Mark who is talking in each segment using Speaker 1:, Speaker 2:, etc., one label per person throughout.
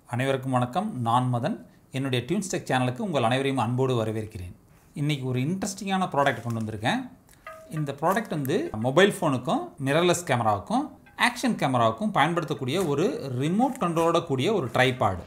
Speaker 1: அனைவருக்கும் வணக்கம் நான் மதன் என்னுடைய டியூன்ஸ்டெக் சேனலுக்கு உங்கள் அனைவரையும் அன்போடு வரவேற்கிறேன் இன்றைக்கி ஒரு இன்ட்ரெஸ்டிங்கான ப்ராடக்ட் கொண்டு வந்திருக்கேன் இந்த ப்ராடக்ட் வந்து மொபைல் ஃபோனுக்கும் மிரர்லெஸ் கேமராவுக்கும் ஆக்ஷன் கேமராவுக்கும் பயன்படுத்தக்கூடிய ஒரு ரிமோட் கண்ட்ரோலோட கூடிய ஒரு ட்ரைபாடு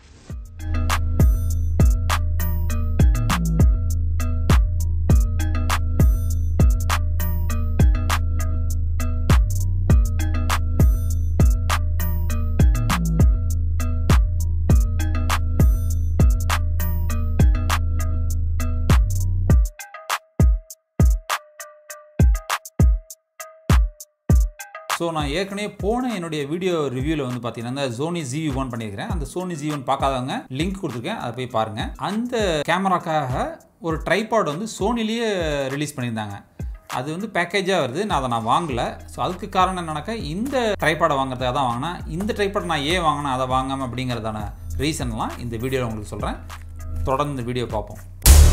Speaker 1: ஸோ நான் ஏற்கனவே போன என்னுடைய வீடியோ ரிவ்யூவில் வந்து பார்த்தீங்கன்னா இந்த சோனி ஜி ஒன் பண்ணியிருக்கிறேன் அந்த சோனி ஜி ஒன் பார்க்காதவங்க லிங்க் கொடுத்துருக்கேன் அதை போய் பாருங்கள் அந்த கேமராக்காக ஒரு ட்ரைபாட் வந்து சோனிலேயே ரிலீஸ் பண்ணியிருந்தாங்க அது வந்து பேக்கேஜாக வருது நான் அதை நான் வாங்கலை ஸோ அதுக்கு காரணம் என்னன்னாக்கா இந்த ட்ரைபாடை வாங்குறதுக்காக தான் வாங்கினேன் இந்த ட்ரைபாட் நான் ஏன் வாங்கினேன் அதை வாங்காமல் அப்படிங்கிறதான ரீசன்லாம் இந்த வீடியோவில் உங்களுக்கு சொல்கிறேன் தொடர்ந்து இந்த வீடியோ பார்ப்போம்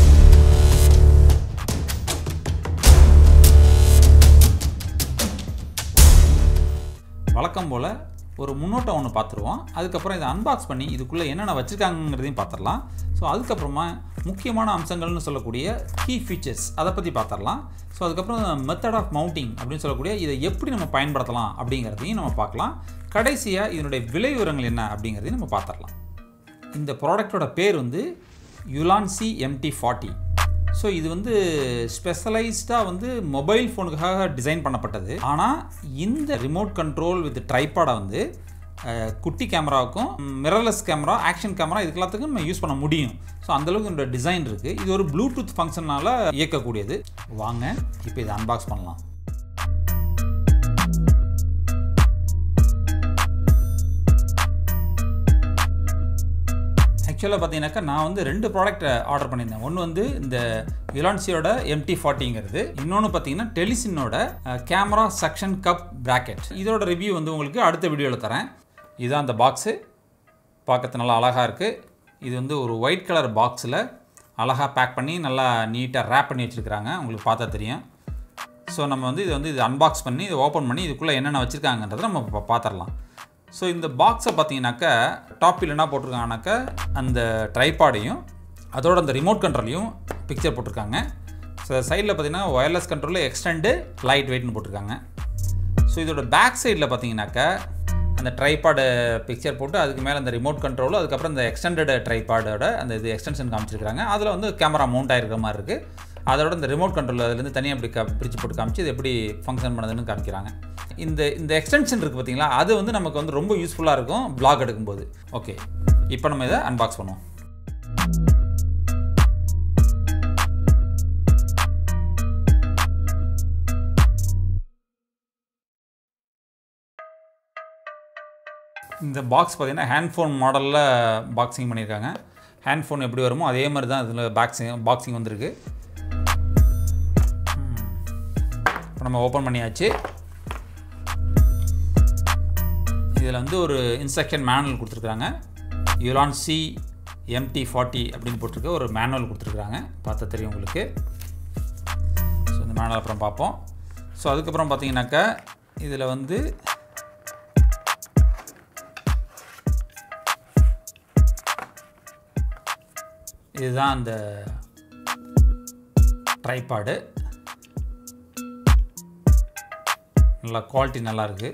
Speaker 1: வழக்கம் போல் ஒரு முன்னோட்டம் ஒன்று பார்த்துருவோம் அதுக்கப்புறம் இதை அன்பாக்ஸ் பண்ணி இதுக்குள்ளே என்னென்ன வச்சுருக்காங்கிறதையும் பார்த்துடலாம் ஸோ அதுக்கப்புறமா முக்கியமான அம்சங்கள்னு சொல்லக்கூடிய கீ ஃபீச்சர்ஸ் அதை பற்றி பார்த்துடலாம் ஸோ அதுக்கப்புறம் மெத்தட் ஆஃப் மவுண்டிங் அப்படின்னு சொல்லக்கூடிய இதை எப்படி நம்ம பயன்படுத்தலாம் அப்படிங்கிறதையும் நம்ம பார்க்கலாம் கடைசியாக இதனுடைய விலை விவரங்கள் என்ன அப்படிங்கிறதையும் நம்ம பார்த்துடலாம் இந்த ப்ராடக்டோட பேர் வந்து யுலான்சி எம்டி ஃபார்ட்டி ஸோ இது வந்து ஸ்பெஷலைஸ்டாக வந்து மொபைல் ஃபோனுக்காக டிசைன் பண்ணப்பட்டது ஆனால் இந்த ரிமோட் கண்ட்ரோல் வித் ட்ரைபாடை வந்து அஹ், குட்டி கேமராவுக்கும் மிரர்லெஸ் கேமரா ஆக்ஷன் கேமரா இதுக்கு எல்லாத்துக்கும் நம்ம யூஸ் பண்ண முடியும் ஸோ அந்தளவுக்கு இதோட டிசைன் இருக்குது இது ஒரு ப்ளூடூத் ஃபங்க்ஷனால் இயக்கக்கூடியது வாங்க இப்போ இதை அன்பாக்ஸ் பண்ணலாம் ஆக்சுவலாக பார்த்தீங்கன்னாக்கா நான் வந்து ரெண்டு ப்ராடக்ட் ஆர்டர் பண்ணியிருந்தேன் ஒன்று வந்து இந்த யுலான்சியோட எம்டி ஃபார்ட்டிங்கிறது இன்னொன்று பார்த்தீங்கன்னா டெலிசினோட கேமரா சக்ஷன் கப் பிராக்கெட் இதோட ரிவ்யூ வந்து உங்களுக்கு அடுத்த வீடியோவில் தரேன் இதுதான் அந்த பாக்ஸு பார்க்கறது நல்லா அழகாக இருக்குது இது வந்து ஒரு ஒயிட் கலர் பாக்ஸில் அழகாக பேக் பண்ணி நல்லா நீட்டாக ரேப் பண்ணி வச்சுருக்கிறாங்க உங்களுக்கு பார்த்தா தெரியும் ஸோ நம்ம வந்து இது வந்து இது அன்பாக்ஸ் பண்ணி இதை ஓப்பன் பண்ணி இதுக்குள்ளே என்னென்ன வச்சுருக்காங்கன்றதை நம்ம இப்போ பார்த்துடலாம் ஸோ இந்த பாக்ஸை பார்த்தீங்கன்னாக்கா டாப்பில் என்ன போட்டிருக்காங்கனாக்கா அந்த ட்ரைபாடையும் அதோட அந்த ரிமோட் கண்ட்ரோலையும் பிக்சர் போட்டிருக்காங்க ஸோ சைடில் பார்த்தீங்கன்னா ஒயர்லெஸ் கண்ட்ரோலில் எக்ஸ்டெண்டு லைட் வெயிட்னு போட்டிருக்காங்க ஸோ இதோட பேக் சைடில் பார்த்தீங்கன்னாக்கா அந்த ட்ரைபாடு பிக்சர் போட்டு அதுக்கு மேலே அந்த ரிமோட் கண்ட்ரோல் அதுக்கப்புறம் இந்த எக்ஸ்டெண்டட் ட்ரைபாடோட அந்த இது எக்ஸ்டென்ஷன் காமிச்சிருக்காங்க அதில் வந்து கேமரா மவுண்ட் ஆகிருக்கிற மாதிரி இருக்குது அதோட இந்த ரிமோட் கண்ட்ரோல் அதுலேருந்து தனியாக அப்படி க பிரித்து போட்டு காமிச்சு இது எப்படி ஃபங்க்ஷன் பண்ணுதுன்னு காமிக்கிறாங்க இந்த இந்த எக்ஸ்டென்ஷன் இருக்குது பார்த்தீங்களா அது வந்து நமக்கு வந்து ரொம்ப யூஸ்ஃபுல்லாக இருக்கும் பிளாக் எடுக்கும்போது ஓகே இப்போ நம்ம இதை அன்பாக்ஸ் பண்ணுவோம் இந்த பாக்ஸ் பார்த்தீங்கன்னா ஹேண்ட் ஃபோன் மாடலில் பாக்ஸிங் பண்ணியிருக்காங்க ஹேண்ட் ஃபோன் எப்படி வருமோ அதே மாதிரி தான் இதில் பாக்ஸிங் பாக்ஸிங் வந்திருக்கு இப்போ நம்ம ஓப்பன் பண்ணியாச்சு இதில் வந்து ஒரு இன்ஸ்ட்ரக்ஷன் மேனுவல் கொடுத்துருக்குறாங்க யுலான் சி எம்டி ஃபார்ட்டி அப்படின்னு போட்டிருக்க ஒரு மேனுவல் கொடுத்துருக்குறாங்க பார்த்தா தெரியும் உங்களுக்கு ஸோ இந்த மேனுவல் அப்புறம் பார்ப்போம் ஸோ அதுக்கப்புறம் பார்த்தீங்கன்னாக்கா இதில் வந்து இதுதான் அந்த ட்ரைபாடு நல்லா குவாலிட்டி நல்லா இருக்கு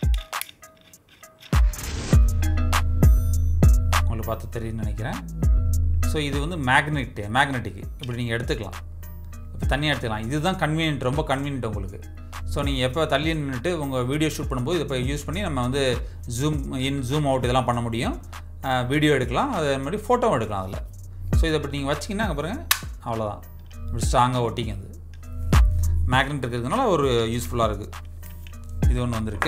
Speaker 1: உங்களுக்கு பார்த்து தெரியும்னு நினைக்கிறேன் ஸோ இது வந்து மேக்னெட் மேக்னெட்டிக் இப்படி நீங்கள் எடுத்துக்கலாம் இப்போ தனியாக எடுத்துக்கலாம் இதுதான் கன்வீனியன்ட் ரொம்ப கன்வீனியன்ட் உங்களுக்கு ஸோ நீங்கள் எப்போ தள்ளி நின்றுட்டு உங்கள் வீடியோ ஷூட் பண்ணும்போது இதை இப்போ யூஸ் பண்ணி நம்ம வந்து ஜூம் இன் ஜூம் அவுட் இதெல்லாம் பண்ண முடியும் வீடியோ எடுக்கலாம் அதே மாதிரி ஃபோட்டோவும் எடுக்கலாம் அதில் ஸோ இதை இப்படி நீங்கள் வச்சிங்கன்னா அங்கே பாருங்கள் அவ்வளோதான் இப்படி ஸ்ட்ராங்காக ஒட்டிங்க அது மேக்னெட் இருக்கிறதுனால ஒரு யூஸ்ஃபுல்லாக இருக்குது இது ஒன்று வந்திருக்கு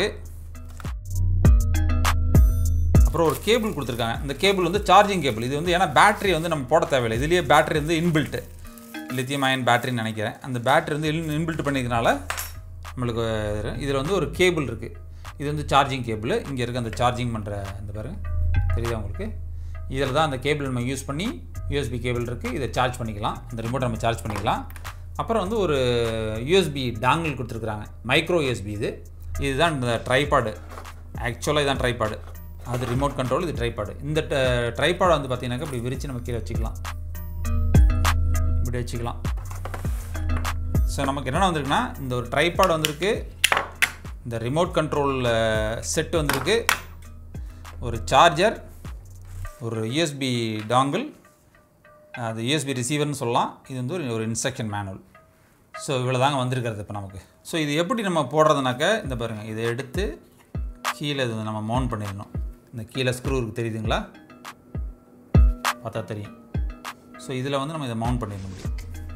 Speaker 1: அப்புறம் ஒரு கேபிள் கொடுத்துருக்காங்க இந்த கேபிள் வந்து சார்ஜிங் கேபிள் இது வந்து ஏன்னா பேட்டரி வந்து நம்ம போட தேவையில்லை இதுலேயே பேட்டரி வந்து இன்பில்ட்டு லித்தியம் அயன் பேட்டரின்னு நினைக்கிறேன் அந்த பேட்டரி வந்து இன் இன்பில்ட் பண்ணிக்கிறதுனால நம்மளுக்கு இதில் வந்து ஒரு கேபிள் இருக்குது இது வந்து சார்ஜிங் கேபிள் இங்கே இருக்க அந்த சார்ஜிங் பண்ணுற இந்த பாருங்க தெரியுதா உங்களுக்கு இதில் தான் அந்த கேபிள் நம்ம யூஸ் பண்ணி யூஎஸ்பி கேபிள் இருக்குது இதை சார்ஜ் பண்ணிக்கலாம் அந்த ரிமோட்டை நம்ம சார்ஜ் பண்ணிக்கலாம் அப்புறம் வந்து ஒரு யூஎஸ்பி டாங்கிள் கொடுத்துருக்குறாங்க மைக்ரோ யூஎஸ்பி இது இதுதான் இந்த ட்ரைபாடு ஆக்சுவலாக இதுதான் ட்ரைபாடு அது ரிமோட் கண்ட்ரோல் இது ட்ரைபாடு இந்த ட்ரைபாடை வந்து பார்த்தீங்கன்னாக்கா இப்படி விரித்து நம்ம கீழே வச்சுக்கலாம் இப்படி வச்சுக்கலாம் ஸோ நமக்கு என்னென்ன வந்திருக்குன்னா இந்த ஒரு ட்ரைபாட் வந்திருக்கு இந்த ரிமோட் கண்ட்ரோல் செட் வந்திருக்கு ஒரு சார்ஜர் ஒரு யூஎஸ்பி டாங்கிள் அது யூஎஸ்பி ரிசீவர்னு சொல்லலாம் இது வந்து ஒரு ஒரு இன்ஸ்ட்ரக்ஷன் மேனுவல் ஸோ இவ்வளோ தாங்க வந்திருக்கிறது இப்போ நமக்கு ஸோ இது எப்படி நம்ம போடுறதுனாக்க இந்த பாருங்கள் இதை எடுத்து கீழே இது நம்ம மவுண்ட் பண்ணிடணும் இந்த கீழே ஸ்க்ரூ இருக்குது தெரியுதுங்களா பார்த்தா தெரியும் ஸோ இதில் வந்து நம்ம இதை மவுண்ட் பண்ணிட முடியும்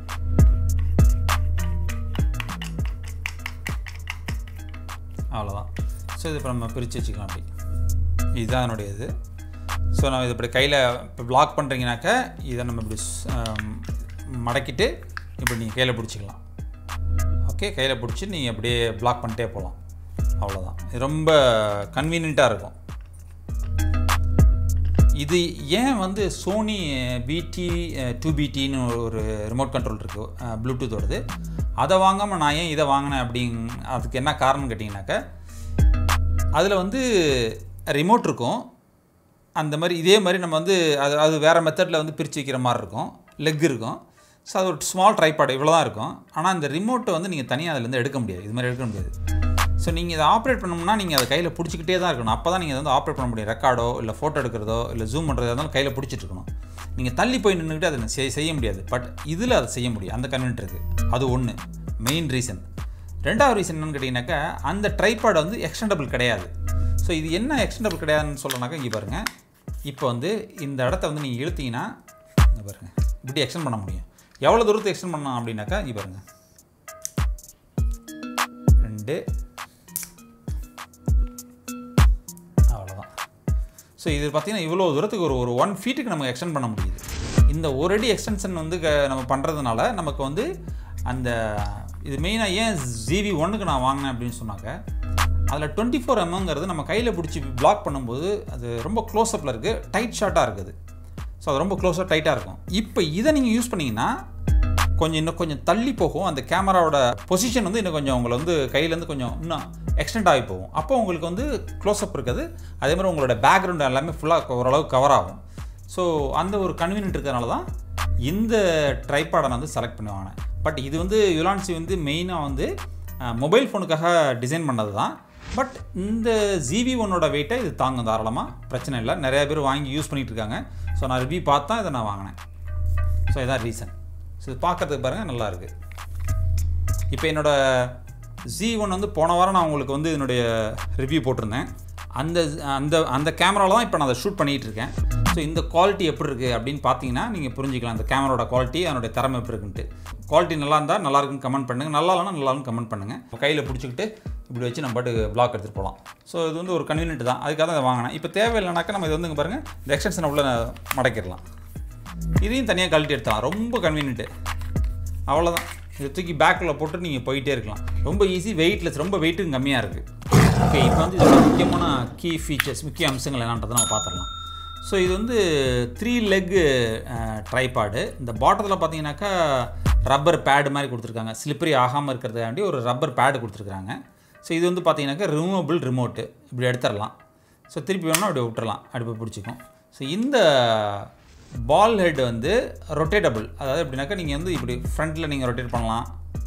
Speaker 1: அவ்வளோதான் ஸோ இது இப்போ நம்ம பிரித்து வச்சுக்கலாம் அப்படி இதுதான் என்னுடைய இது ஸோ நம்ம இது இப்படி கையில் இப்போ பிளாக் பண்ணுறீங்கனாக்கா இதை நம்ம இப்படி ஸ்- ஆம், மடக்கிட்டு இப்படி நீங்கள் கையில் பிடிச்சிக்கலாம் ஓகே கையில் பிடிச்சி நீங்கள் அப்படியே பிளாக் பண்ணிட்டே போகலாம் அவ்வளோதான் இது ரொம்ப கன்வீனியண்ட்டாக இருக்கும் இது ஏன் வந்து சோனி பிடி டூ பிடின்னு ஒரு ரிமோட் கண்ட்ரோல் இருக்குது ப்ளூடூத்தோடது அதை வாங்காமல் நான் ஏன் இதை வாங்கினேன் அப்படிங் அதுக்கு என்ன காரணம் கேட்டிங்கனாக்கா அதில் வந்து ரிமோட் இருக்கும் அந்த மாதிரி இதே மாதிரி நம்ம வந்து அது அது வேறு மெத்தடில் வந்து பிரித்து வைக்கிற மாதிரி இருக்கும் லெக் இருக்கும் ஸோ அது ஒரு ஸ்மால் ட்ரைபாட் இவ்வளோ தான் இருக்கும் ஆனால் இந்த ரிமோட்டை வந்து நீங்கள் தனியாக அதுலேருந்து எடுக்க முடியாது இது மாதிரி எடுக்க முடியாது ஸோ நீங்கள் இதை ஆப்ரேட் பண்ணணும்னா நீங்கள் அதை கையில் பிடிச்சிக்கிட்டே தான் இருக்கணும் அப்போ தான் நீங்கள் அதை வந்து ஆப்ரேட் பண்ண முடியும் ரெக்கார்டோ இல்லை ஃபோட்டோ எடுக்கிறதோ இல்லை ஜூம் பண்ணுறதா இருந்தாலும் கையில் பிடிச்சிட்டு இருக்கணும் நீங்கள் தள்ளி போய் நின்றுக்கிட்டு அதை செய்- செய்ய முடியாது பட் இதில் அதை செய்ய முடியும் அந்த கன்வென்ட் இருக்குது அது ஒன்று மெயின் ரீசன் ரெண்டாவது ரீசன் என்னன்னு கேட்டிங்கனாக்கா அந்த ட்ரைபாட் வந்து எக்ஸ்டெண்டபிள் கிடையாது ஸோ இது என்ன எக்ஸ்டெண்டபிள் கிடையாதுன்னு சொல்லனாக்கா இங்கே பாருங்கள் இப்போ வந்து இந்த இடத்த வந்து நீங்கள் இழுத்தீங்கன்னா இங்கே பாருங்கள் இப்படி எக்ஸ்டெண்ட் பண்ண முடியும் எவ்வளோ தூரத்தை எக்ஸ்டெண்ட் பண்ணலாம் அப்படின்னாக்கா இங்கே பாருங்கள் ரெண்டு அவ்வளோதான் ஸோ இது பார்த்தீங்கன்னா இவ்வளோ தூரத்துக்கு ஒரு ஒரு ஒன் ஃபீட்டுக்கு நம்ம எக்ஸ்டெண்ட் பண்ண முடியுது இந்த ஒரு அடி எக்ஸ்டென்ஷன் வந்து க- நம்ம பண்ணுறதுனால நமக்கு வந்து அந்த இது மெயினாக ஏன் ஜிவி ஒன்றுக்கு நான் வாங்கினேன் அப்படின்னு சொன்னாக்க அதில் டுவெண்ட்டி ஃபோர் எம்ங்கிறது நம்ம கையில் பிடிச்சி பிளாக் பண்ணும்போது அது ரொம்ப க்ளோஸ்அப்பில் இருக்குது டைட் ஷார்ட்டாக இருக்குது ஸோ அது ரொம்ப க்ளோஸாக டைட்டாக இருக்கும் இப்போ இதை நீங்கள் யூஸ் பண்ணிங்கன்னா கொஞ்சம் இன்னும் கொஞ்சம் தள்ளி போகும் அந்த கேமராவோட பொசிஷன் வந்து இன்னும் கொஞ்சம் உங்களை வந்து கையிலேருந்து கொஞ்சம் இன்னும் எக்ஸ்டெண்ட் ஆகி போகும் அப்போ உங்களுக்கு வந்து க்ளோஸ்அப் இருக்குது அதே மாதிரி உங்களோட பேக்ரவுண்ட் எல்லாமே ஃபுல்லாக ஓரளவு கவர் ஆகும் ஸோ அந்த ஒரு கன்வீனியன்ட் இருக்கிறதுனால தான் இந்த ட்ரைபாடை நான் வந்து செலக்ட் பண்ணி வாங்கினேன் பட் இது வந்து யுலான்சி வந்து மெயினாக வந்து மொபைல் ஃபோனுக்காக டிசைன் பண்ணது தான் பட் இந்த ஜிவி ஒன்னோட வெயிட்டை இது தாங்கும் தாராளமாக பிரச்சனை இல்லை நிறைய பேர் வாங்கி யூஸ் பண்ணிகிட்டு இருக்காங்க ஸோ நான் ரிவ்யூ பார்த்தா இதை நான் வாங்கினேன் ஸோ இதான் ரீசன் ஸோ இது பார்க்கறதுக்கு பாருங்கள் நல்லா இருக்கு இப்போ என்னோட ஜி ஒன் வந்து போன வாரம் நான் உங்களுக்கு வந்து என்னுடைய ரிவ்யூ போட்டிருந்தேன் அந்த அந்த அந்த கேமராவில் தான் இப்போ நான் அதை ஷூட் பண்ணிகிட்டு இருக்கேன் ஸோ இந்த குவாலிட்டி எப்படி இருக்குது அப்படின்னு பார்த்தீங்கன்னா நீங்கள் புரிஞ்சுக்கலாம் அந்த கேமராவோட குவாலிட்டி அதனுடைய திறமை எப்படி இருக்குன்ட்டு குவாலிட்டி நல்லா இருந்தால் நல்லா இருக்குன்னு கமெண்ட் பண்ணுங்கள் நல்லா இல்லைனா நல்லா இருக்குன்னு கமெண்ட் பண்ணுங்கள் கையில் பிடிச்சிக்கிட்டு இப்படி வச்சு நம்ம பாட்டு பிளாக் எடுத்துகிட்டு போகலாம் ஸோ இது வந்து ஒரு கன்வீனியன்ட் தான் அதுக்காக தான் இதை வாங்கினேன் இப்போ தேவையில்லைனாக்கா நம்ம இது வந்து இங்க பாருங்கள் இந்த எக்ஸ்டென்ஷனை உள்ள மடக்கிடலாம் இதையும் தனியாக கழட்டி எடுத்தலாம் ரொம்ப கன்வீனியன்ட்டு அவ்வளோதான் இதை தூக்கி பேக்கில் போட்டு நீங்கள் போயிட்டே இருக்கலாம் ரொம்ப ஈஸி வெயிட்லெஸ் ரொம்ப வெயிட்டும் கம்மியாக இருக்குது ஓகே இப்போ வந்து இதோட முக்கியமான கீ ஃபீச்சர்ஸ் முக்கிய அம்சங்கள் என்னன்றதை நம்ம பார்த்துடலாம் ஸோ இது வந்து த்ரீ லெக்கு ட்ரைபாடு இந்த பாட்டத்தில் பார்த்தீங்கன்னாக்கா ரப்பர் பேடு மாதிரி கொடுத்துருக்காங்க ஸ்லிப்பரி ஆகாமல் இருக்கிறதுக்காண்டி ஒரு ரப்பர் பேடு கொடுத்துருக்காங்க ஸோ இது வந்து பார்த்தீங்கன்னாக்கா ரிமூவபிள் ரிமோட்டு இப்படி எடுத்துடலாம் ஸோ திருப்பி வேணால் அப்படி விட்டுறலாம் அடுப்பு பிடிச்சிக்கும் ஸோ இந்த பால் ஹெட் வந்து ரொட்டேட்டபிள் அதாவது எப்படின்னாக்கா நீங்கள் வந்து இப்படி ஃப்ரண்ட்டில் நீங்கள் ரொட்டேட் பண்ணலாம்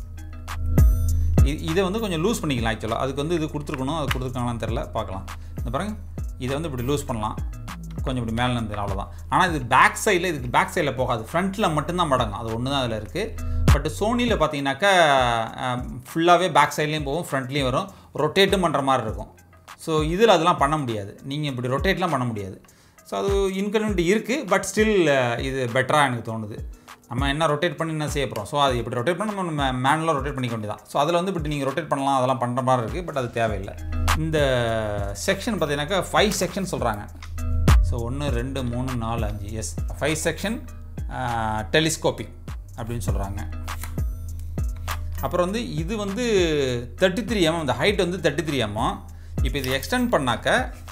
Speaker 1: இ- இதை வந்து கொஞ்சம் லூஸ் பண்ணிக்கலாம் ஆக்சுவலாக அதுக்கு வந்து இது கொடுத்துருக்கணும் அது கொடுத்துருக்காங்களான்னு தெரில பார்க்கலாம் இந்த பாருங்க இதை வந்து இப்படி லூஸ் பண்ணலாம் கொஞ்சம் இப்படி மேலே இருந்து அவ்வளோதான் ஆனால் இது பேக் சைடில் இதுக்கு பேக் சைடில் போகாது ஃப்ரண்ட்டில் மட்டும்தான் மடங்கும் அது ஒன்று தான் அதில் இருக்குது பட் சோனியில் பார்த்தீங்கன்னாக்கா ஃபுல்லாகவே பேக் சைட்லேயும் போகும் ஃப்ரண்ட்லேயும் வரும் ரொட்டேட்டும் பண்ணுற மாதிரி இருக்கும் ஸோ இதில் அதெல்லாம் பண்ண முடியாது நீங்கள் இப்படி ரொட்டேட்லாம் பண்ண முடியாது ஸோ அது இன்கன்வீனியன்ட் இருக்குது பட் ஸ்டில் இது பெட்டராக எனக்கு தோணுது நம்ம என்ன ரொட்டேட் பண்ணி என்ன செய்ய போகிறோம் ஸோ அது இப்படி ரொட்டேட் பண்ணி நம்ம மேனுவலாக ரொட்டேட் பண்ணிக்க வேண்டியதான் ஸோ அதில் வந்து இப்படி நீங்கள் ரொட்டேட் பண்ணலாம் அதெல்லாம் பண்ணுற மாதிரி இருக்குது பட் அது தேவையில்லை இந்த செக்ஷன் பார்த்தீங்கன்னாக்கா ஃபைவ் செக்ஷன் சொல்கிறாங்க ஸோ ஒன்று ரெண்டு மூணு நாலு அஞ்சு எஸ் ஃபைவ் செக்ஷன் டெலிஸ்கோபிக் அப்படின்னு சொல்கிறாங்க அப்புறம் வந்து இது வந்து தேர்ட்டி த்ரீ எம்எம் இந்த ஹைட் வந்து தேர்ட்டி த்ரீ எம்எம் இப்போ இது எக்ஸ்டெண்ட் பண்ணாக்க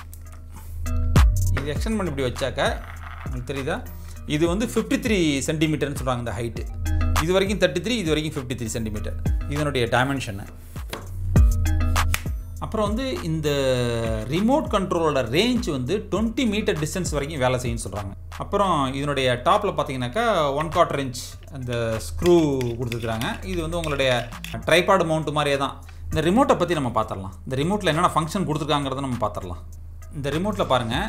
Speaker 1: இது எக்ஸ்டெண்ட் பண்ணி இப்படி வச்சாக்க உங்களுக்கு தெரியுதா இது வந்து ஃபிஃப்டி த்ரீ சென்டிமீட்டர்னு சொல்கிறாங்க இந்த ஹைட்டு இது வரைக்கும் தேர்ட்டி த்ரீ இது வரைக்கும் ஃபிஃப்டி த்ரீ சென்டிமீட்டர் இதனுடைய டைமென்ஷனு அப்புறம் வந்து இந்த ரிமோட் கண்ட்ரோலோட ரேஞ்ச் வந்து டுவெண்ட்டி மீட்டர் டிஸ்டன்ஸ் வரைக்கும் வேலை செய்யும்னு சொல்கிறாங்க அப்புறம் இதனுடைய டாப்பில் பார்த்தீங்கன்னாக்கா ஒன் குவார்டர் இன்ச் அந்த ஸ்க்ரூ கொடுத்துருக்குறாங்க இது வந்து உங்களுடைய ட்ரைபாடு மவுண்ட் மாதிரியே தான் இந்த ரிமோட்டை பற்றி நம்ம பார்த்துடலாம் இந்த ரிமோட்டில் என்னென்ன ஃபங்க்ஷன் கொடுத்துருக்காங்கிறத நம்ம பார்த்துடலாம் இந்த ரிமோட்டில் பாருங்கள்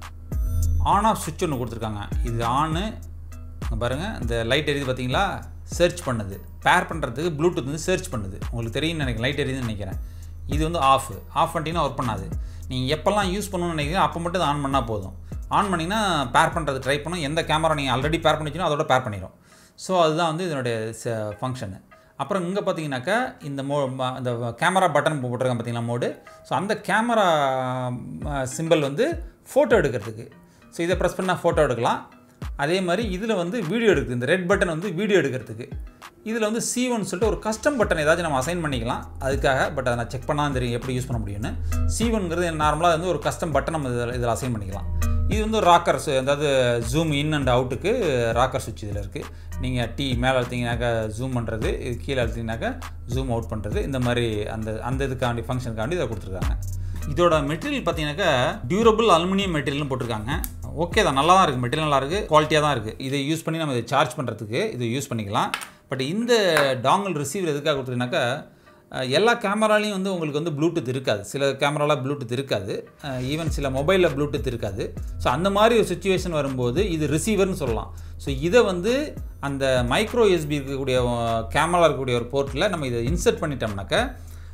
Speaker 1: ஆன் ஆஃப் சுவிட்ச் ஒன்று கொடுத்துருக்காங்க இது ஆனு பாருங்கள் இந்த லைட் எரியுது பார்த்தீங்களா சர்ச் பண்ணுது பேர் பண்ணுறதுக்கு ப்ளூடூத் வந்து சர்ச் பண்ணுது உங்களுக்கு தெரியும்னு நினைக்கிறேன் லைட் எரியுதுன்னு நினைக்கிறேன் இது வந்து ஆஃப் ஆஃப் பண்ணிட்டீங்கன்னா ஒர்க் பண்ணாது நீங்கள் எப்போல்லாம் யூஸ் பண்ணணும்னு நினைக்கிறீங்க அப்போ மட்டும் ஆன் பண்ணால் போதும் ஆன் பண்ணிங்கன்னா பேர் பண்ணுறது ட்ரை பண்ணும் எந்த கேமரா நீங்கள் ஆல்ரெடி பேர் பண்ணிச்சினோ அதோட பேர் பண்ணிடும் ஸோ அதுதான் வந்து இதனுடைய ஃபங்க்ஷனு அப்புறம் இங்கே பார்த்தீங்கன்னாக்கா இந்த மோ ம- இந்த கேமரா பட்டன் போட்டிருக்கேன் பார்த்தீங்களா மோடு ஸோ அந்த கேமரா சிம்பிள் வந்து ஃபோட்டோ எடுக்கிறதுக்கு ஸோ இதை ப்ரெஸ் பண்ணால் ஃபோட்டோ எடுக்கலாம் அதே மாதிரி இதில் வந்து வீடியோ எடுக்குது இந்த ரெட் பட்டன் வந்து வீடியோ எடுக்கிறதுக்கு இதில் வந்து சி ஒன் சொல்லிட்டு ஒரு கஸ்டம் பட்டன் ஏதாச்சும் நம்ம அசைன் பண்ணிக்கலாம் அதுக்காக பட் அதை நான் செக் பண்ணால் தெரியும் எப்படி யூஸ் பண்ண முடியும்னு சி ஒன்ங்கிறது நார்மலாக வந்து ஒரு கஸ்டம் பட்டன் நம்ம இதில் இதில் அசைன் பண்ணிக்கலாம் இது வந்து ராக்கர்ஸ் அதாவது ஜூம் இன் அண்ட் அவுட்டுக்கு ராக்கர் சுவிட்ச் இதில் இருக்குது நீங்கள் டி மேலே அழுத்திங்கனாக்கா ஜூம் பண்ணுறது இது கீழே அழுத்திங்கனாக்கா ஜூம் அவுட் பண்ணுறது இந்த மாதிரி அந்த அந்த இதுக்காண்டி ஃபங்க்ஷனுக்காண்டி இதை கொடுத்துருக்காங்க இதோட மெட்டீரியல் பார்த்தீங்கன்னாக்கா டியூரபிள் அலுமினியம் மெட்டீரியல்னு போட்டிருக்காங்க ஓகே தான் நல்லா தான் இருக்குது மெட்டீரியல் நல்லா இருக்குது குவாலிட்டியாக தான் இருக்குது இதை யூஸ் பண்ணி நம்ம இதை சார்ஜ் பண்ணுறதுக்கு இதை யூஸ் பண்ணிக்கலாம் பட் இந்த டாங்கல் ரிசீவர் எதுக்காக கொடுத்துருக்கீங்கன்னாக்கா அஹ், எல்லா கேமராலையும் வந்து உங்களுக்கு வந்து ப்ளூடூத் இருக்காது சில கேமராவில் ப்ளூடூத் இருக்காது ஈவன் சில மொபைலில் ப்ளூடூத் இருக்காது ஸோ அந்த மாதிரி ஒரு சுச்சுவேஷன் வரும்போது இது ரிசீவர்னு சொல்லலாம் ஸோ இதை வந்து அந்த மைக்ரோ எஸ்பி இருக்கக்கூடிய கேமரா இருக்கக்கூடிய ஒரு போர்ட்டில் நம்ம இதை இன்சர்ட் பண்ணிட்டோம்னாக்கா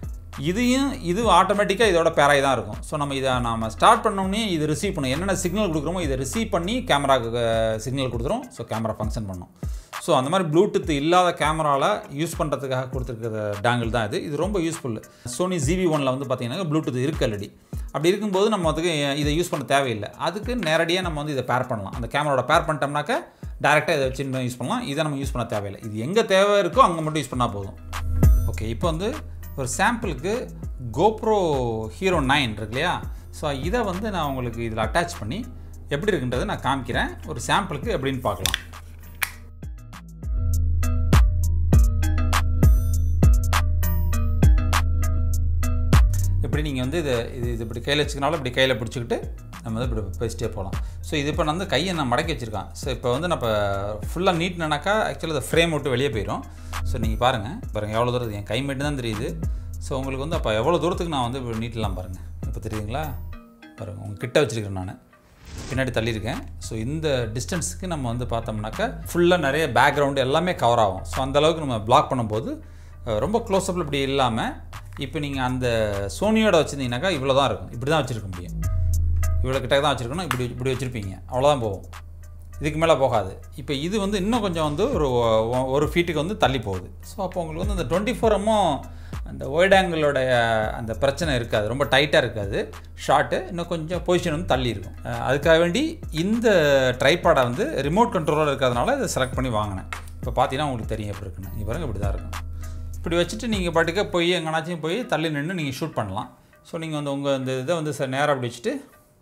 Speaker 1: இதையும் இது ஆட்டோமேட்டிக்காக இதோட பேராய் தான் இருக்கும் ஸோ நம்ம இதை நம்ம ஸ்டார்ட் பண்ணோடனே இது ரிசீவ் பண்ணும் என்னென்ன சிக்னல் கொடுக்குறோமோ இதை ரிசீவ் பண்ணி கேமராவுக்கு சிக்னல் கொடுத்துரும் ஸோ கேமரா ஃபங்க்ஷன் பண்ணும் ஸோ அந்த மாதிரி ப்ளூடூத் இல்லாத கேமராவில் யூஸ் பண்ணுறதுக்காக கொடுத்துருக்கிற டேங்கிள் தான் இது இது ரொம்ப யூஸ்ஃபுல் சோனி ஜிவி ஒனில் வந்து பார்த்தீங்கன்னா ப்ளூடூத் இருக்கு ஆல்ரெடி அப்படி இருக்கும்போது நம்ம அதுக்கு இதை யூஸ் பண்ண தேவையில்லை அதுக்கு நேரடியாக நம்ம வந்து இதை பேர் பண்ணலாம் அந்த கேமராவோட பேர் பண்ணிட்டோம்னாக்கா டேரெக்டாக இதை வச்சு யூஸ் பண்ணலாம் இதை நம்ம யூஸ் பண்ண தேவையில்லை இது எங்கே தேவை இருக்கோ அங்கே மட்டும் யூஸ் பண்ணால் போதும் ஓகே இப்போ வந்து ஒரு சாம்பிளுக்கு கோப்ரோ ஹீரோ நைன் இருக்கு இல்லையா ஸோ இதை வந்து நான் உங்களுக்கு இதில் அட்டாச் பண்ணி எப்படி இருக்குன்றதை நான் காமிக்கிறேன் ஒரு சாம்பிளுக்கு எப்படின்னு பார்க்கலாம் இப்படி நீங்கள் வந்து இதை இது இது இப்படி கையில் வச்சுக்கனாலும் இப்படி கையில் பிடிச்சிக்கிட்டு நம்ம வந்து இப்படி பேசிட்டே போகலாம் ஸோ இது இப்போ நான் வந்து கையை நான் மடக்கி வச்சுருக்கேன் ஸோ இப்போ வந்து நான் இப்போ ஃபுல்லாக நீட்னாக்கா ஆக்சுவலாக இந்த ஃப்ரேம் விட்டு வெளியே போயிடும் ஸோ நீங்கள் பாருங்கள் பாருங்கள் எவ்வளோ தூரத்துக்கு என் கை மட்டும் தான் தெரியுது ஸோ உங்களுக்கு வந்து அப்போ எவ்வளோ தூரத்துக்கு நான் வந்து இப்படி நீட்டலாம் பாருங்கள் இப்போ தெரியுதுங்களா பாருங்கள் உங்கள் கிட்ட வச்சுருக்கேன் நான் பின்னாடி தள்ளியிருக்கேன் ஸோ இந்த டிஸ்டன்ஸுக்கு நம்ம வந்து பார்த்தோம்னாக்கா ஃபுல்லாக நிறைய பேக்ரவுண்டு எல்லாமே கவர் ஆகும் ஸோ அந்த அளவுக்கு நம்ம பிளாக் பண்ணும்போது அஹ், ரொம்ப க்ளோஸ்அப்பில் இப்படி இல்லாமல் இப்போ நீங்கள் அந்த சோனியோட வச்சுருந்தீங்கன்னாக்கா இவ்வளோ தான் இருக்கும் இப்படி தான் வச்சுருக்க முடியும் இவ்வளோ கிட்ட தான் வச்சுருக்கணும் இப்படி இப்படி வச்சுருப்பீங்க அவ்வளோதான் போகும் இதுக்கு மேலே போகாது இப்போ இது வந்து இன்னும் கொஞ்சம் வந்து ஒரு ஒ- ஒரு ஃபீட்டுக்கு வந்து தள்ளி போகுது ஸோ அப்போ உங்களுக்கு வந்து அந்த டுவெண்ட்டி ஃபோரமும் அந்த ஒய்ட் ஆங்கிளோடைய அந்த பிரச்சனை இருக்காது ரொம்ப டைட்டாக இருக்காது ஷார்ட்டு இன்னும் கொஞ்சம் பொசிஷன் வந்து தள்ளி இருக்கும் அஹ் அதுக்காக வேண்டி இந்த ட்ரைபாடை வந்து ரிமோட் கண்ட்ரோலர் இருக்கிறதுனால இதை செலக்ட் பண்ணி வாங்கினேன் இப்போ பார்த்தீங்கன்னா உங்களுக்கு தெரியும் எப்படி இருக்குன்னு இங்கே பாருங்க இப்படி தான் இருக்கும் இப்படி வச்சுட்டு நீங்கள் பாட்டுக்க போய் எங்கேனாச்சும் போய் தள்ளி நின்று நீங்கள் ஷூட் பண்ணலாம் ஸோ நீங்கள் வந்து உங்கள் இந்த இதை வந்து சார் நேராக அப்படி வச்சுட்டு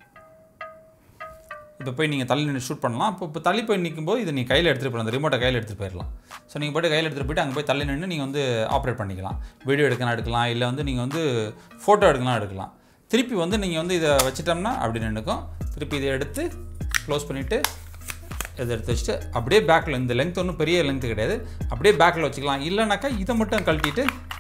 Speaker 1: இப்போ போய் நீங்கள் தள்ளி நின்று ஷூட் பண்ணலாம் இப்போ இப்போ தள்ளி போய் நிற்கும்போது இது நீங்கள் கையில் எடுத்துகிட்டு போகலாம் அந்த ரிமோட்டை கையில் எடுத்துகிட்டு போயிடலாம் ஸோ நீங்கள் போய்ட்டு கையில் எடுத்துகிட்டு போயிட்டு அங்கே போய் தள்ளி நின்று நீங்கள் வந்து ஆப்ரேட் பண்ணிக்கலாம் வீடியோ எடுக்கலாம் எடுக்கலாம் இல்லை வந்து நீங்கள் வந்து ஃபோட்டோ எடுக்கலாம் எடுக்கலாம் திருப்பி வந்து நீங்கள் வந்து இதை வச்சிட்டோம்னா அப்படி நின்றுக்கும் திருப்பி இதை எடுத்து க்ளோஸ் பண்ணிவிட்டு இதை எடுத்து வச்சுட்டு அப்படியே பேக்கில் இந்த லென்த் ஒன்றும் பெரிய லென்த்து கிடையாது அப்படியே பேக்கில் வச்சுக்கலாம் இல்லைனாக்கா இதை மட்டும் கழட்டிட்டு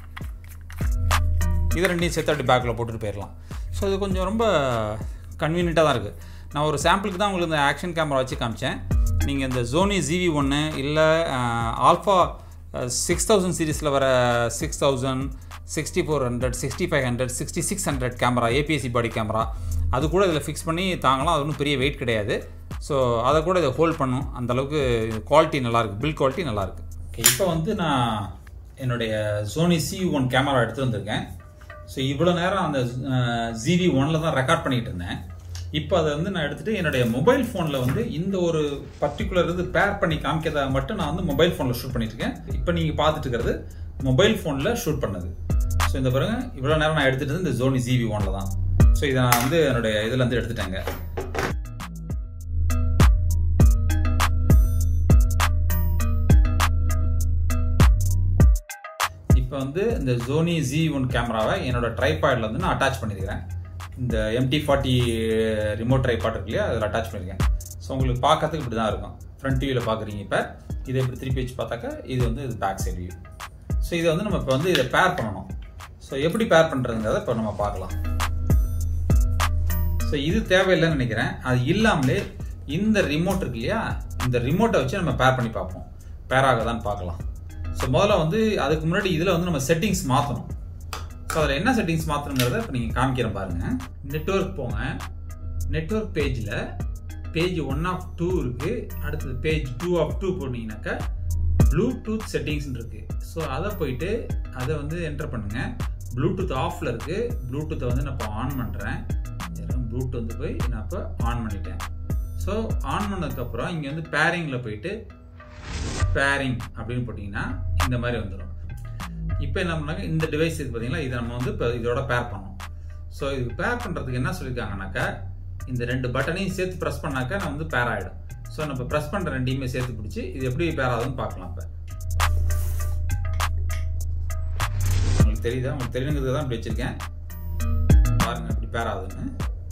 Speaker 1: இதை ரெண்டையும் சேர்த்து அப்படி பேக்கில் போட்டுட்டு போயிடலாம் ஸோ இது கொஞ்சம் ரொம்ப கன்வீனியண்ட்டாக தான் இருக்குது நான் ஒரு சாம்பிளுக்கு தான் உங்களுக்கு இந்த ஆக்ஷன் கேமரா வச்சு காமிச்சேன் நீங்கள் இந்த ஜோனி ஜிவி ஒன்று இல்லை ஆல்ஃபா சிக்ஸ் தௌசண்ட் சீரீஸில் வர six thousand sixty four hundred sixty five hundred sixty six hundred camera APSC body camera அது கூட இதில் ஃபிக்ஸ் பண்ணி தாங்கலாம் அது ஒன்றும் பெரிய வெயிட் கிடையாது ஸோ அதை கூட இதை ஹோல்ட் பண்ணும் அந்த அளவுக்கு குவாலிட்டி நல்லாயிருக்கு பில் குவாலிட்டி நல்லாயிருக்கு இப்போ வந்து நான் என்னுடைய சோனி சி ஒன் கேமரா எடுத்து வந்திருக்கேன் ஸோ இவ்வளோ நேரம் அந்த ஜிவி ஒன்ல தான் ரெக்கார்ட் பண்ணிட்டு இருந்தேன் இப்போ அதை வந்து நான் எடுத்துட்டு என்னுடைய மொபைல் ஃபோனில் வந்து இந்த ஒரு பர்டிகுலர் இது பேர் பண்ணி காமிக்கிறதாக மட்டும் நான் வந்து மொபைல் ஃபோனில் ஷூட் பண்ணிட்டு இருக்கேன் இப்போ நீங்கள் பார்த்துட்டு இருக்கிறது மொபைல் ஃபோனில் ஷூட் பண்ணது ஸோ இந்த பாருங்க இவ்வளோ நேரம் நான் எடுத்துட்டு இருந்தது இந்த ஜோனி ஜிவி ஒன்ல தான் ஸோ இதை நான் வந்து என்னுடைய இதில் இருந்து எடுத்துட்டேங்க இப்போ இப்போ வந்து இந்த ஜோனி ஜி ஒன் கேமராவை என்னோட ட்ரைபாடில் வந்து நான் அட்டாச் பண்ணியிருக்கிறேன் இந்த எம்டி ஃபார்ட்டி ரிமோட் ட்ரைபாட் இருக்கு இல்லையா அதில் அட்டாச் பண்ணியிருக்கேன் ஸோ உங்களுக்கு பார்க்கறதுக்கு இப்படி தான் இருக்கும் ஃப்ரண்ட் வியூவில் பார்க்குறீங்க இப்போ இதை இப்படி திருப்பி வச்சு பார்த்தாக்கா இது வந்து இது பேக் சைடு வியூ ஸோ இதை வந்து நம்ம இப்போ வந்து இதை பேர் பண்ணணும் ஸோ எப்படி பேர் பண்ணுறதுங்கிறத இப்போ நம்ம பார்க்கலாம் ஸோ இது தேவையில்லைன்னு நினைக்கிறேன் அது இல்லாமலே இந்த ரிமோட் இருக்கு இல்லையா இந்த ரிமோட்டை வச்சு நம்ம பேர் பண்ணி பார்ப்போம் பேர் ஆகுதான்னு பார்க்கலாம் ஸோ முதல்ல வந்து அதுக்கு முன்னாடி இதில் வந்து நம்ம செட்டிங்ஸ் மாற்றணும் ஸோ அதில் என்ன செட்டிங்ஸ் மாற்றணுங்கிறத இப்போ நீங்கள் காமிக்கிறேன் பாருங்கள் நெட்ஒர்க் போங்க நெட்ஒர்க் பேஜில் பேஜ் ஒன் ஆஃப் டூ இருக்குது அடுத்தது பேஜ் டூ ஆஃப் டூ போனீங்கன்னாக்கா ப்ளூடூத் செட்டிங்ஸ் இருக்கு ஸோ அதை போயிட்டு அதை வந்து என்டர் பண்ணுங்க ப்ளூடூத் ஆஃப்ல இருக்கு ப்ளூடூத்தை வந்து நான் இப்போ ஆன் பண்ணுறேன் ப்ளூடூத் வந்து போய் நான் இப்போ ஆன் பண்ணிட்டேன் ஸோ ஆன் பண்ணதுக்கப்புறம் இங்கே வந்து பேரிங்கில் போயிட்டு பேரிங் அப்படின்னு போட்டிங்கன்னா இந்த மாதிரி வந்துடும் இப்போ என்ன பண்ணாங்க இந்த டிவைஸ் இது பார்த்தீங்களா இதை நம்ம வந்து இப்போ இதோட பேர் பண்ணோம் ஸோ இது பேர் பண்ணுறதுக்கு என்ன சொல்லியிருக்காங்கனாக்கா இந்த ரெண்டு பட்டனையும் சேர்த்து ப்ரெஸ் பண்ணாக்கா நான் வந்து பேர் ஆகிடும் ஸோ நம்ம ப்ரெஸ் பண்ணுற ரெண்டையுமே சேர்த்து பிடிச்சி இது எப்படி பேர் ஆகுதுன்னு பார்க்கலாம் இப்போ உங்களுக்கு தெரியுதா உங்களுக்கு தெரியுங்கிறது தான் இப்படி வச்சிருக்கேன் பாருங்க இப்படி பேர் ஆகுதுன்னு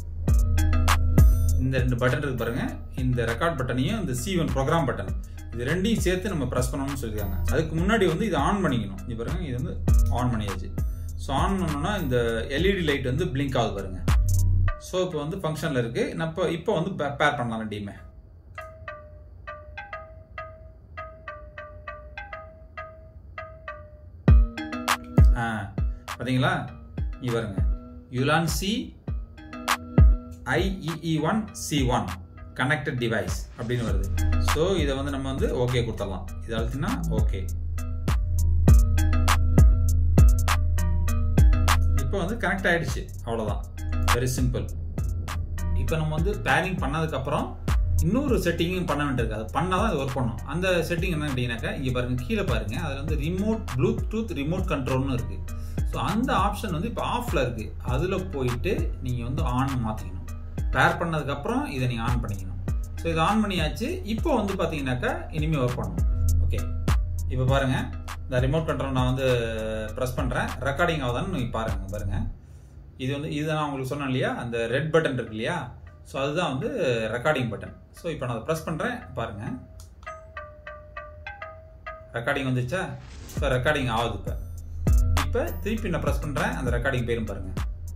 Speaker 1: இந்த ரெண்டு பட்டன் இருக்கு பாருங்க இந்த ரெக்கார்ட் பட்டனையும் இந்த சி ஒன் ப்ரோக்ராம் பட்டன் இது ரெண்டையும் சேர்த்து நம்ம ப்ரெஸ் பண்ணணும்னு சொல்லியிருக்காங்க அதுக்கு முன்னாடி வந்து இதை ஆன் பண்ணிக்கணும் இது பாருங்க இது வந்து ஆன் பண்ணியாச்சு ஸோ ஆன் பண்ணோம்னா இந்த எல்இடி லைட் வந்து பிளிங்க் ஆகுது பாருங்க ஸோ இப்போ வந்து ஃபங்க்ஷனில் இருக்கு நம்ம இப்போ வந்து பேர் பண்ணலாம் ரெண்டையுமே ஆ பார்த்தீங்களா இது பாருங்க Ulanzi IEE one C one connected device அப்படின்னு வருது ஸோ இதை வந்து நம்ம வந்து ஓகே கொடுத்துடலாம் இது அழுத்தினா ஓகே இப்போ வந்து கனெக்ட் ஆயிடுச்சு அவ்வளோதான் வெரி சிம்பிள் இப்போ நம்ம வந்து பேரிங் பண்ணதுக்கப்புறம் இன்னொரு செட்டிங்கும் பண்ண வேண்டியிருக்கு அது பண்ணால் தான் அது ஒர்க் பண்ணும் அந்த செட்டிங் என்ன கேட்டீங்கன்னாக்கா இங்கே பாருங்க கீழே பாருங்க அதில் வந்து ரிமோட் ப்ளூடூத் ரிமோட் கண்ட்ரோல்னு இருக்கு ஸோ அந்த ஆப்ஷன் வந்து இப்போ ஆஃப்ல இருக்கு அதில் போயிட்டு நீங்கள் வந்து ஆன் மாற்றிக்கணும் பேர் பண்ணதுக்கப்புறம் இதை நீங்கள் ஆன் பண்ணிக்கணும் ஸோ இதை ஆன் பண்ணியாச்சு இப்போ வந்து பார்த்தீங்கன்னாக்கா இனிமேல் ஒர்க் பண்ணணும் ஓகே இப்போ பாருங்க இந்த ரிமோட் கண்ட்ரோல் நான் வந்து ப்ரெஸ் பண்ணுறேன் ரெக்கார்டிங் ஆகுதான்னு நீங்கள் பாருங்க பாருங்க இது வந்து இது நான் உங்களுக்கு சொன்னேன் இல்லையா அந்த ரெட் பட்டன் இருக்கு இல்லையா ஸோ அதுதான் வந்து ரெக்கார்டிங் பட்டன் ஸோ இப்போ நான் அதை ப்ரெஸ் பண்ணுறேன் பாருங்க ரெக்கார்டிங் வந்துச்சா ஸோ ரெக்கார்டிங் ஆகுது இப்போ இப்போ திருப்பி நான் ப்ரெஸ் பண்ணுறேன் அந்த ரெக்கார்டிங் பேரும் பாருங்க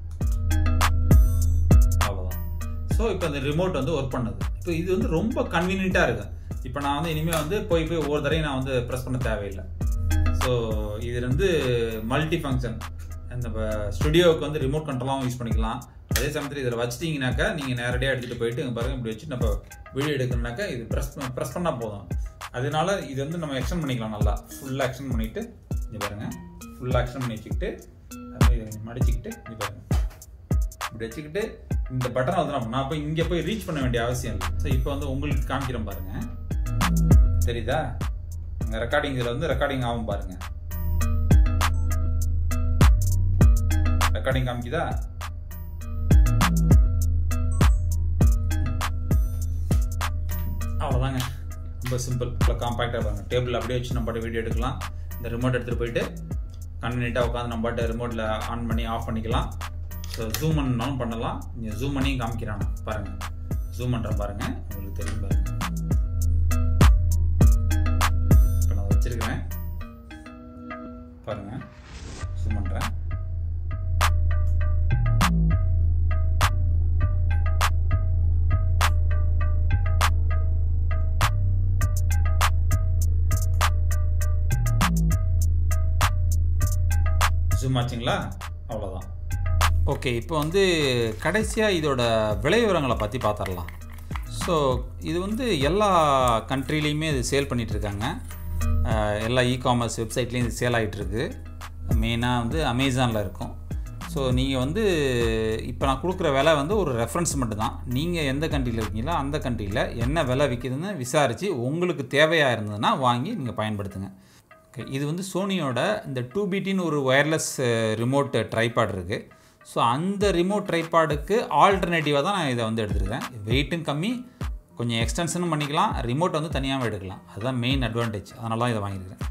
Speaker 1: அவ்வளோதான் ஸோ இப்போ அந்த ரிமோட் வந்து ஒர்க் பண்ணுது இப்போ இது வந்து ரொம்ப கன்வீனியண்ட்டாக இருக்கு இப்போ நான் வந்து இனிமேல் வந்து போய் போய் ஒவ்வொரு தடவையும் நான் வந்து ப்ரெஸ் பண்ண தேவையில்லை ஸோ இது வந்து மல்டி ஃபங்க்ஷன் இந்த ஸ்டுடியோவுக்கு வந்து ரிமோட் கண்ட்ரோலாகவும் யூஸ் பண்ணிக்கலாம் அதே சமயத்தில் இதில் வச்சிட்டிங்கனாக்கா நீங்கள் நேரடியாக எடுத்துகிட்டு போயிட்டு இங்கே பாருங்க இப்படி வச்சு நம்ம வீடியோ எடுக்கணும்னாக்கா இது ப்ரெஸ் ப்ரெஸ் பண்ணால் போதும் அதனால இது வந்து நம்ம எக்ஸ்டெண்ட் பண்ணிக்கலாம் நல்லா ஃபுல்லாக எக்ஸ்டெண்ட் பண்ணிவிட்டு இங்கே பாருங்கள் ஃபுல்லாக எக்ஸ்டெண்ட் பண்ணி வச்சுக்கிட்டு அப்படியே இதை மடிச்சுக்கிட்டு இங்கே பாருங்க இப்படி வச்சுக்கிட்டு இந்த பட்டனை வந்து நம்ம நான் போய் இங்கே போய் ரீச் பண்ண வேண்டிய அவசியம் இல்லை ஸோ இப்போ வந்து உங்களுக்கு காமிக்கிறேன் பாருங்க தெரியுதா இங்கே ரெக்கார்டிங் இதில் வந்து ரெக்கார்டிங் ஆகும் பாருங்க ரெக்கார்டிங் காமிக்குதா அவ்வளோதாங்க ரொம்ப சிம்பிள் இவ்வளோ காம்பாக்டாக பாருங்க டேபிள் அப்படியே வச்சு நம்ம பாட்டு வீடியோ எடுக்கலாம் இந்த ரிமோட் எடுத்துகிட்டு போயிட்டு கன்வீனியண்ட்டாக உட்காந்து நம்ம பாட்டு ரிமோட்டில் ஆன் பண்ணி ஆஃப் பண்ணிக்கலாம் ஸோ ஜூம் பண்ணாலும் பண்ணலாம் இங்கே ஜூம் பண்ணியும் காமிக்கிறான் பாருங்கள் ஜூம் பண்ணுறேன் பாருங்கள் உங்களுக்கு தெரியும் பாருங்கள் இப்போ நான் வச்சுருக்கிறேன் பாருங்கள் ஜூம் பண்ணுறேன் ஜூம் ஆச்சுங்களா அவ்வளோதான் ஓகே இப்போ வந்து கடைசியாக இதோட விலை விவரங்களை பற்றி பார்த்துடலாம் ஸோ இது வந்து எல்லா கண்ட்ரிலையுமே இது சேல் பண்ணிகிட்ருக்காங்க எல்லா இ காமர்ஸ் வெப்சைட்லேயும் இது சேல் ஆகிட்டுருக்கு மெயினாக வந்து அமேசானில் இருக்கும் ஸோ நீங்கள் வந்து இப்போ நான் கொடுக்குற விலை வந்து ஒரு ரெஃபரன்ஸ் மட்டும்தான் நீங்கள் எந்த கண்ட்ரியில் இருக்கீங்களோ அந்த கண்ட்ரியில் என்ன விலை விற்கிதுன்னு விசாரித்து உங்களுக்கு தேவையாக இருந்ததுன்னா வாங்கி நீங்கள் பயன்படுத்துங்க ஓகே இது வந்து சோனியோட இந்த டூ பிடின்னு ஒரு ஒயர்லெஸ் ரிமோட் ட்ரைபாட் இருக்குது ஸோ அந்த ரிமோட் ட்ரைபாடுக்கு ஆல்டர்னேட்டிவாக தான் நான் இதை வந்து எடுத்துருக்கேன் வெயிட்டும் கம்மி கொஞ்சம் எக்ஸ்டென்ஷனும் பண்ணிக்கலாம் ரிமோட் வந்து தனியாகவும் எடுக்கலாம் அதுதான் மெயின் அட்வான்டேஜ் அதனால தான் இதை வாங்கியிருக்கிறேன்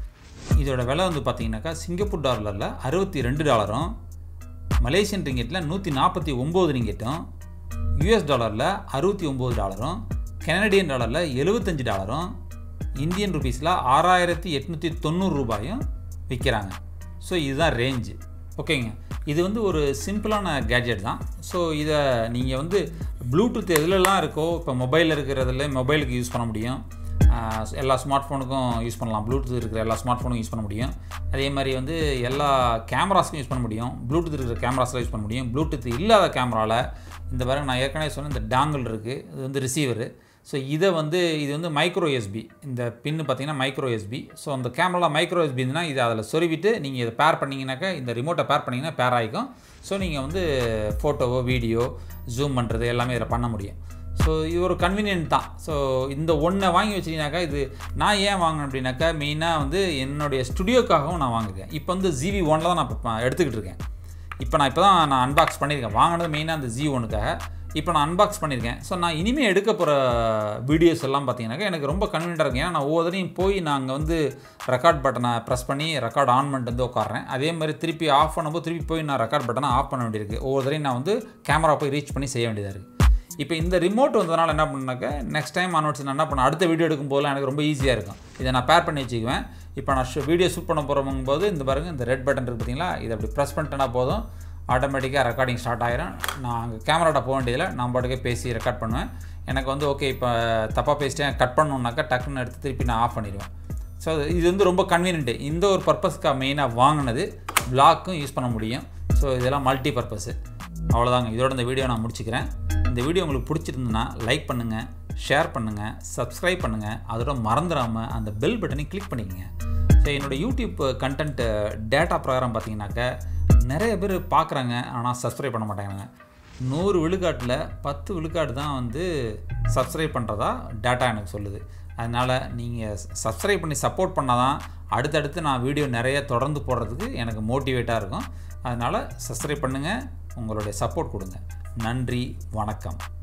Speaker 1: இதோட விலை வந்து பார்த்தீங்கன்னாக்கா சிங்கப்பூர் டாலரில் அறுபத்தி ரெண்டு டாலரும் மலேசியன் ரிங்கெட்டில் நூற்றி நாற்பத்தி ஒம்பது ரிங்கெட்டும் யூஎஸ் டாலரில் அறுபத்தி ஒம்பது டாலரும் கனடியன் டாலரில் எழுபத்தஞ்சு டாலரும் இந்தியன் ருபீஸில் ஆறாயிரத்தி எட்நூற்றி தொண்ணூறு ரூபாயும் விற்கிறாங்க ஸோ இதுதான் ரேஞ்சு ஓகேங்க இது வந்து ஒரு சிம்பிளான கேட்ஜெட் தான் ஸோ இதை நீங்கள் வந்து ப்ளூடூத் எதுலலாம் இருக்கோ இப்போ மொபைலில் இருக்கிறதுல மொபைலுக்கு யூஸ் பண்ண முடியும் ஆஹ் எல்லா ஸ்மார்ட் ஃபோனுக்கும் யூஸ் பண்ணலாம் ப்ளூடூத் இருக்கிற எல்லா ஸ்மார்ட் ஃபோனுக்கும் யூஸ் பண்ண முடியும் அதே மாதிரி வந்து எல்லா கேமராஸ்க்கும் யூஸ் பண்ண முடியும் ப்ளூடூத் இருக்கிற கேமராஸில் யூஸ் பண்ண முடியும் ப்ளூடூத் இல்லாத கேமராவில் இந்த பாருங்க நான் ஏற்கனவே சொன்ன இந்த டாங்கிள் இருக்குது இது வந்து ரிசீவரு ஸோ இதை வந்து இது வந்து மைக்ரோ எஸ்பி இந்த பின்னு பார்த்தீங்கன்னா மைக்ரோ எஸ்பி ஸோ அந்த கேமராவில் மைக்ரோ எஸ்பி இருந்துன்னா இதை அதில் சொருவிட்டு நீங்கள் இதை பேர் பண்ணிங்கனாக்கா இந்த ரிமோட்டை பேர் பண்ணிங்கன்னா பேர் ஆகிக்கும் ஸோ நீங்கள் வந்து ஃபோட்டோவோ வீடியோ ஜூம் பண்ணுறது எல்லாமே இதில் பண்ண முடியும் ஸோ இது ஒரு கன்வீனியன்ட் தான் ஸோ இந்த ஒன்றை வாங்கி வச்சிங்கனாக்கா இது நான் ஏன் வாங்கினேன் அப்படின்னாக்கா மெயினாக வந்து என்னுடைய ஸ்டுடியோக்காகவும் நான் வாங்கிருக்கேன் இப்போ வந்து ஜிவி ஒனில் தான் நான் இப்போ எடுத்துக்கிட்டு இருக்கேன் இப்போ நான் இப்போ தான் நான் அன்பாக்ஸ் பண்ணியிருக்கேன் வாங்கினது மெயினாக அந்த ஜி ஒனுக்காக இப்போ நான் அன்பாக்ஸ் பண்ணியிருக்கேன் ஸோ நான் இனிமேல் எடுக்க போகிற வீடியோஸ் எல்லாம் பார்த்தீங்கன்னாக்கா எனக்கு ரொம்ப கன்வீனியாக இருக்கும் ஏன்னா நான் ஒவ்வொருத்தரையும் போய் நாங்கள் வந்து ரெக்கார்ட் பட்டனை ப்ரெஸ் பண்ணி ரெக்கார்ட் ஆன் பண்ணிட்டு வந்து உட்காறேன் அதே மாதிரி திருப்பி ஆஃப் பண்ணும்போது திருப்பி போய் நான் ரெக்கார்ட் பட்டனை ஆஃப் பண்ண வேண்டியிருக்கு ஒவ்வொருத்தரையும் நான் வந்து கேமரா போய் ரீச் பண்ணி செய்ய வேண்டியதாக இருக்குது இப்போ இந்த ரிமோட் வந்ததுனால என்ன பண்ணாக்க நெக்ஸ்ட் டைம் ஆனோட்ஸ் நான் என்ன பண்ண அடுத்த வீடியோ எடுக்கும் போதெல்லாம் எனக்கு ரொம்ப ஈஸியாக இருக்கும் இதை நான் பேர் பண்ணி வச்சுக்குவேன் இப்போ நான் வீடியோ ஷூட் பண்ண போகிறவங்க போது இந்த பாருங்க இந்த ரெட் பட்டன் இருக்குது பார்த்தீங்களா இதை அப்படி ப்ரெஸ் பண்ணிட்டேன்னா போதும் ஆட்டோமேட்டிக்காக ரெக்கார்டிங் ஸ்டார்ட் ஆயிரும் நான் அங்கே கேமராட்ட போக வேண்டியதில்லை நான் பாட்டுக்கே பேசி ரெக்கார்ட் பண்ணுவேன் எனக்கு வந்து ஓகே இப்போ தப்பாக பேசிட்டேன் கட் பண்ணணுன்னாக்கா டக்குன்னு எடுத்து திருப்பி நான் ஆஃப் பண்ணிடுவேன் ஸோ இது வந்து ரொம்ப கன்வீனியன்ட்டு இந்த ஒரு பர்பஸ்க்காக மெயினாக வாங்கினது பிளாக்கும் யூஸ் பண்ண முடியும் ஸோ இதெல்லாம் மல்டி பர்பஸு அவ்வளோதாங்க இதோட இந்த வீடியோ நான் முடிச்சுக்கிறேன் இந்த வீடியோ உங்களுக்கு பிடிச்சிருந்துன்னா லைக் பண்ணுங்கள் ஷேர் பண்ணுங்கள் சப்ஸ்கிரைப் பண்ணுங்கள் அதோட மறந்துடாமல் அந்த பெல் பட்டனை கிளிக் பண்ணிக்கங்க ஸோ என்னோடய யூடியூப் கண்டென்ட் டேட்டா ப்ரோக்ராம் பார்த்தீங்கன்னாக்க நிறைய பேர் பார்க்குறாங்க ஆனால் சப்ஸ்கிரைப் பண்ண மாட்டாங்க நூறு விழுக்காட்டில் பத்து விழுக்காடு தான் வந்து சப்ஸ்கிரைப் பண்ணுறதா டேட்டா எனக்கு சொல்லுது அதனால் நீங்கள் சப்ஸ்கிரைப் பண்ணி சப்போர்ட் பண்ணால் தான் அடுத்தடுத்து நான் வீடியோ நிறைய தொடர்ந்து போடுறதுக்கு எனக்கு மோட்டிவேட்டாக இருக்கும் அதனால் சப்ஸ்கிரைப் பண்ணுங்கள் உங்களுடைய சப்போர்ட் கொடுங்க நன்றி வணக்கம்